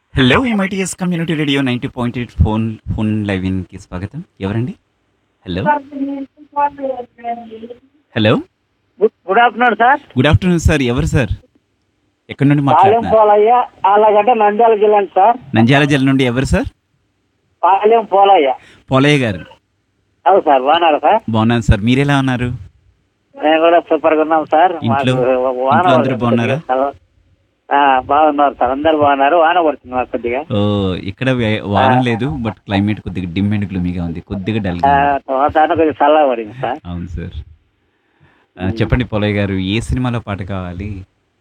Hello MITS community radio ninety point eight phone phone live కి స్వాగతం ఎవరండి hello hello good good afternoon sir good afternoon sir ఎవరు sir ఎక్కడి నుండి పాలెం మాట్లాడుతున్నారు పోలయ్య అలాగంటే నంద్యాల జిల్లా సార్ నంద్యాల జిల్లా నుండి ఎవరు సార్ పాలెం పోలయ్య పోలయ్య గారు అవును సార్ బాగున్నారు సార్ బాగున్నాను సార్ మీరెలా ఉన్నారు మేము కూడా సూపర్ గా ఉన్నాం సార్ ఇంట్లో- మాకు వాన ఇంట్లో అందరూ పడుతుంది బాగున్నారా? కొద్దిగా. ఆ, బాగున్నారు సార్ అందరు బాగున్నారు వాన పడుతుంది మాకు కొద్దిగా ఓ ఇక్కడ వే- వారం లేదు బట్ క్లైమేట్ కొద్దిగా డిమ్ అండ్ గ్లూమీగా ఉంది కొద్దిగా డల్ ఆ, వాతావరణం కొద్దిగా చల్లగా పడింది సార్ అవును సార్ ఆ, చెప్పండి పోలయ్య గారు ఏ సినిమాలో పాట కావాలి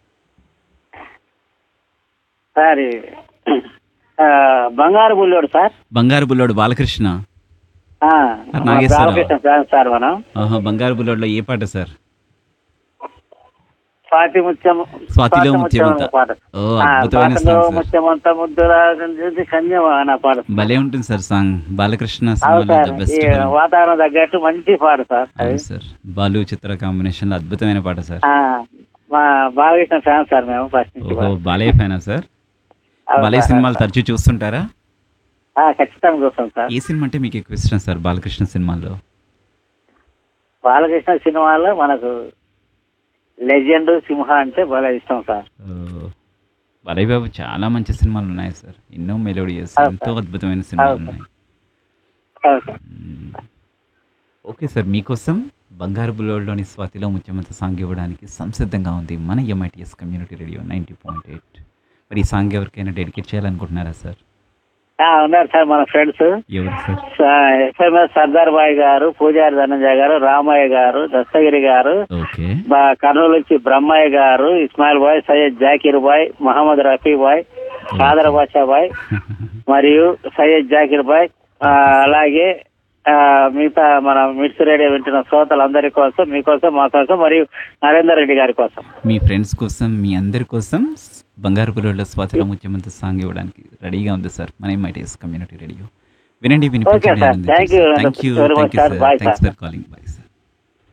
సార్ ఈ, ఆ, బంగారు బుల్లోడు సార్ బంగారు బుల్లోడు బాలకృష్ణ ఆ, నాగేశ్వరరావు. రామకృష్ణ ఫ్యాన్ సార్ మనం ఆహా, బంగారు బుల్లోడులో ఏ పాట సార్ స్వాతి ముత్యం స్వాతిలో ముత్యమంత. పాట ఓ ఆ, అద్భుతమైన స్వాతిలో సాంగ్ సార్ ముత్యమంత ముద్దురా కన్యమా అన్న పాట భలే ఉంటుంది సార్ సాంగ్ బాలకృష్ణ అవును సినిమాలో సార్ ద బెస్ట్ ఈ వాతావరణం తగ్గట్టు మంచి పాట సార్ అది అవును సార్ బాలు చిత్ర కాంబినేషన్ లో అద్భుతమైన పాట సార్ ఆ, మా బాలకృష్ణ ఫ్యాన్ సార్ మేము ఫస్ట్ నుంచి ఓహో బాలయ్య ఫ్యానా సార్ అవును బాలయ్య సార్. సినిమాలు తరచూ చూస్తుంటారా ఆ, ఖచ్చితంగా చూస్తాం సార్ ఏ సినిమా అంటే మీకు ఎక్కువ ఇష్టం సార్ బాలకృష్ణ సినిమాల్లో బాలకృష్ణ సినిమాలో మనకు లెజెండ్ సింహ అంటే బాగా ఇష్టం సార్ ఓ, బాలయ్య బాబు చాలా మంచి సినిమాలు ఉన్నాయి సార్ ఎన్నో మెలోడియస్ అవును ఎంతో సార్. అద్భుతమైన సినిమాలు అవును ఉన్నాయి అవును సార్. మ్మ్. ఓకే సార్ మీకోసం బంగారు బుల్లోడ్లోని స్వాతిలో ముఖ్యమంత్రి సాంగ్ ఇవ్వడానికి సంసిద్ధంగా ఉంది మన MITS community radio ninety point eight మరి ఈ సాంగ్ ఎవరికైనా డెడికేట్ చేయాలనుకుంటున్నారా సార్ ఆ, ఉన్నారు సార్ మన ఫ్రెండ్స్ ఎవరు సార్ ఎస్ఎంఎస్ సర్దార్ బాయ్ గారు పూజారి ధనంజయ గారు రామయ్య గారు దస్తగిరి గారు ఓకే బా- కర్నూలు నుంచి బ్రహ్మయ్య గారు ఇస్మాయిల్ బాయ్ సయ్యద్ జాకీర్ బాయ్ మహమ్మద్ రఫీ బాయ్ ఖాదర్ బాషా బాయ్ మరియు సయ్యద్ జాకిర్ బాయ్ ఆ, అలాగే ఆ, మిగతా మన మిడ్స్ రేడియో వింటున్న శ్రోతలందరి కోసం మీకోసం మా కోసం మరియు నరేందర్ రెడ్డి గారి కోసం మీ ఫ్రెండ్స్ కోసం మీ అందరి కోసం బంగారు బుల్లోడ్లో స్వాతిలో ముఖ్యమంత్రి సాంగ్ ఇవ్వడానికి రెడీగా ఉంది సార్ మన ఎంఐటిఎస్ కమ్యూనిటీ రేడియో వినండి Okay, sir. Thank you. Thank you very much, thank you sir. Sir Bye, thanks sir. For calling by